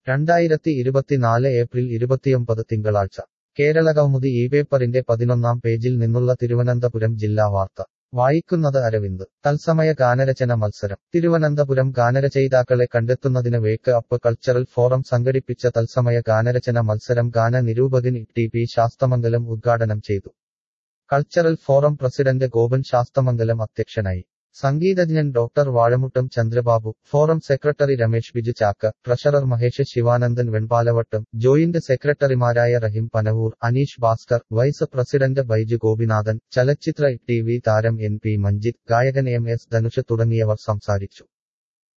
രണ്ടായിരത്തി ഇരുപത്തിനാല് ഏപ്രിൽ ഇരുപത്തിയൊമ്പത് തിങ്കളാഴ്ച കേരളകൗമുദി ഈ പേപ്പറിന്റെ പതിനൊന്നാം പേജിൽ നിന്നുള്ള തിരുവനന്തപുരം ജില്ലാ വാർത്ത വായിക്കുന്നത് അരവിന്ദ് തത്സമയ ഗാനരചന മത്സരം തിരുവനന്തപുരം ഗാനരചയിതാക്കളെ കണ്ടെത്തുന്നതിന് വേക്ക് അപ്പ് കൾച്ചറൽ ഫോറം സംഘടിപ്പിച്ച തത്സമയ ഗാനരചന മത്സരം ഗാന നിരൂപകൻ ടി പി ശാസ്തമംഗലം ഉദ്ഘാടനം ചെയ്തു cultural forum president Gopan Sasthamangalam അധ്യക്ഷനായി സംഗീതജ്ഞൻ doctor Vazhamuttam Chandrababu forum secretary Ramesh Biju Chakka treasurer Mahesh Sivanandan Venpalavattom joint സെക്രട്ടറിമാരായ റഹിം പനവൂർ അനീഷ് ഭാസ്കർ വൈസ് പ്രസിഡന്റ് ബൈജു ഗോപിനാഥൻ ചലച്ചിത്ര ടി വി താരം എൻ പി മഞ്ജിത് ഗായകൻ എം എസ് ധനുഷ് തുടങ്ങിയവർ സംസാരിച്ചു